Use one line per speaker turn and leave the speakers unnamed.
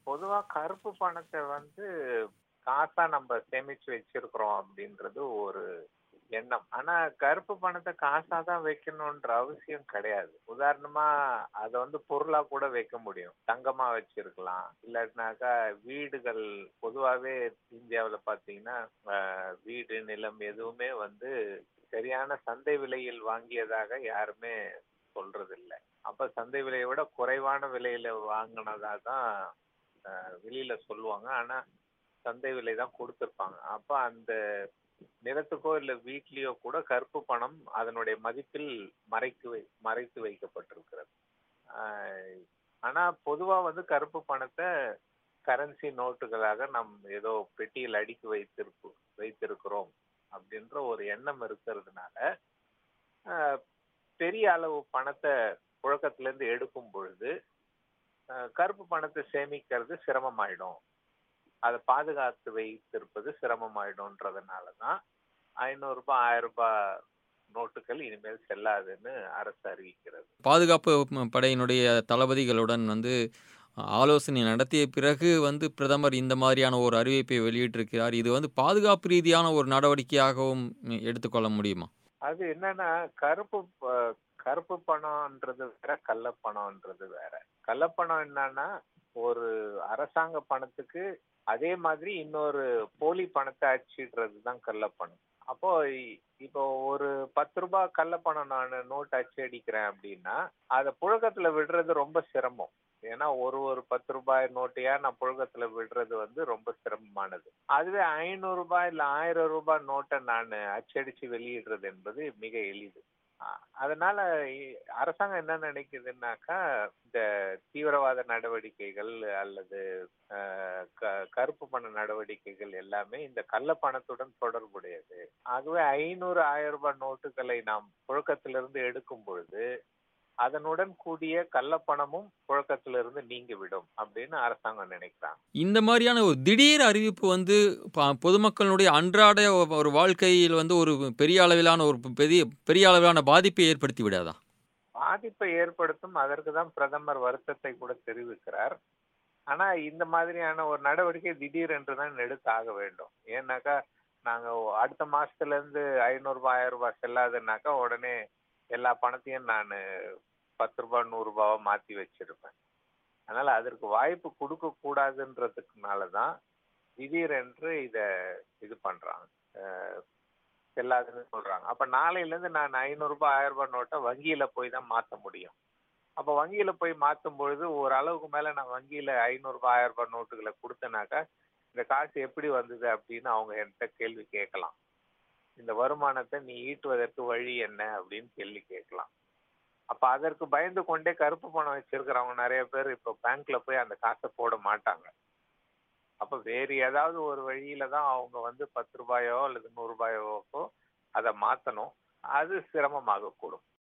பொதுவா கருப்பு பணத்தை வந்து காசா நம்ம சேமிச்சு வச்சிருக்கிறோம் அப்படின்றது ஒரு எண்ணம் ஆனா கருப்பு பணத்தை காசா தான் வைக்கணும்ன்ற அவசியம் கிடையாது உதாரணமா அதை வந்து பொருளா கூட வைக்க முடியும் தங்கமா வச்சிருக்கலாம் இல்லாட்டினாக்கா வீடுகள் பொதுவாவே இந்தியாவுல பாத்தீங்கன்னா ஆஹ், வீடு நிலம் எதுவுமே வந்து சரியான சந்தை விலையில் வாங்கியதாக யாருமே சொல்றது இல்ல அப்ப சந்தை விலையை விட குறைவான விலையில வாங்கினதா தான் ஆஹ், வெளியில சொல்லுவாங்க ஆனா சந்தை விலை தான் கொடுத்துருப்பாங்க அப்ப அந்த நிலத்துக்கோ இல்ல வீட்லயோ கூட கருப்பு பணம் அதனுடைய மதிப்பில் மறைத்து வை மறைத்து வைக்கப்பட்டிருக்கிறது ஆஹ், ஆனா பொதுவா வந்து கருப்பு பணத்தை கரன்சி நோட்டுகளாக நம் ஏதோ பெட்டியில் அடுக்கி வைத்திருப்போம் வைத்திருக்கிறோம் அப்படின்ற ஒரு எண்ணம் இருக்கிறதுனால ஆஹ், பெரிய அளவு பணத்தை புழக்கத்துல இருந்து எடுக்கும் பொழுது ஆஹ், கருப்பு பணத்தை சேமிக்கிறது சிரமமாயிடும் அதை பாதுகாத்து வைத்திருப்பது சிரமமாயிடும்ன்றதுனால தான் ஐநூறு ரூபாய் ஆயிரம் ரூபாய் நோட்டுகள் இனிமேல் செல்லாதுன்னு அரசு அறிவிக்கிறது
பாதுகாப்பு ம- படையினுடைய தளபதிகளுடன் வந்து ஆலோசனை நடத்திய பிறகு வந்து பிரதமர் இந்த மாதிரியான ஒரு அறிவிப்பை வெளியிட்டிருக்கிறார் இது வந்து பாதுகாப்பு ரீதியான ஒரு நடவடிக்கையாகவும் ம், எடுத்துக்கொள்ள முடியுமா
அது என்னன்னா கருப்பு ப- கருப்பு பணம்ன்றது வேற கள்ளப்பணம்ன்றது வேற கள்ளப்பணம் என்னன்னா ஒரு அரசாங்க பணத்துக்கு அதே மாதிரி இன்னொரு போலி பணத்தை அச்சிடுறது தான் கள்ளப்பணம் அப்போ இ- இப்போ ஒரு பத்து ரூபாய் கள்ளப்பணம் நான் நோட் அச்சு அடிக்கிறேன் அப்படின்னா அதை புழக்கத்துல விடுறது ரொம்ப சிரமம் ஏன்னா ஒரு ஒரு பத்து ரூபாய் நோட்டையா நான் புழக்கத்துல விடுறது வந்து ரொம்ப சிரமமானது அதுவே ஐநூறு ரூபாய் இல்ல ஆயிரம் ரூபாய் நோட்டை நான் அச்சடிச்சு வெளியிடுறது என்பது மிக எளிது அ- அதனால இ- அரசாங்கம் என்ன நினைக்குதுன்னாக்கா இந்த தீவிரவாத நடவடிக்கைகள் அல்லது அஹ், க- கருப்பு பண நடவடிக்கைகள் எல்லாமே இந்த கள்ள பணத்துடன் தொடர்புடையது ஆகவே ஐநூறு ஆயிரம் ரூபாய் நோட்டுகளை நாம் புழக்கத்திலிருந்து எடுக்கும் பொழுது அதனுடன் கூடிய கள்ளப்பணமும் புழக்கத்திலிருந்து நீங்கிவிடும் அப்படின்னு அரசாங்கம் நினைக்கிறாங்க
இந்த மாதிரியான ஒரு திடீர் அறிவிப்பு வந்து ப- பொதுமக்களுடைய அன்றாட ஒ- ஒரு வாழ்க்கையில் வந்து ஒரு பெரிய அளவிலான ஒரு பெரிய பெரிய அளவிலான பாதிப்பை ஏற்படுத்தி விடாதா
பாதிப்பை ஏற்படுத்தும் அதற்கு தான் பிரதமர் வருத்தத்தை கூட தெரிவிக்கிறார் ஆனா இந்த மாதிரியான ஒரு நடவடிக்கை திடீர் என்று தான் எடுத்தாக வேண்டும் ஏன்னாக்கா நாங்க ஒ- அடுத்த மாசத்துல இருந்து ஐநூறு ரூபாய் ஆயிரம் ரூபாய் செல்லாதுன்னாக்கா உடனே எல்லா பணத்தையும் நான் பத்து ரூபாய் நூறு ரூபாவா மாத்தி வச்சிருப்பேன் அதனால அதற்கு வாய்ப்பு கொடுக்க கூடாதுன்றதுக்குனால தான் திடீரென்று இத இது பண்றாங்க அஹ் செல்லாதுன்னு சொல்றாங்க அப்ப நாளையில இருந்து நான் ஐநூறு ரூபாய் ஆயிரம் ரூபாய் நோட்டை வங்கியில போய் தான் மாத்த முடியும் அப்ப வங்கியில போய் மாத்தும் பொழுது ஒரு அளவுக்கு மேல நான் வங்கியில ஐநூறு ரூபாய் ஆயிரம் ரூபாய் நோட்டுகளை கொடுத்தேனாக்கா இந்த காசு எப்படி வந்தது அப்படின்னு அவங்க என்கிட்ட கேள்வி கேட்கலாம் இந்த வருமானத்தை நீ ஈட்டுவதற்கு வழி என்ன அப்படின்னு கேள்வி கேட்கலாம் அப்ப அதற்கு பயந்து கொண்டே கருப்பு பணம் வச்சிருக்கிறவங்க நிறைய பேர் இப்ப பேங்க்ல போய் அந்த காசை போட மாட்டாங்க அப்ப வேறு ஏதாவது ஒரு வழியில தான் அவங்க வந்து பத்து ரூபாயோ அல்லது நூறு ரூபாயோக்கோ அதை மாத்தணும் அது சிரமமாக கூடும்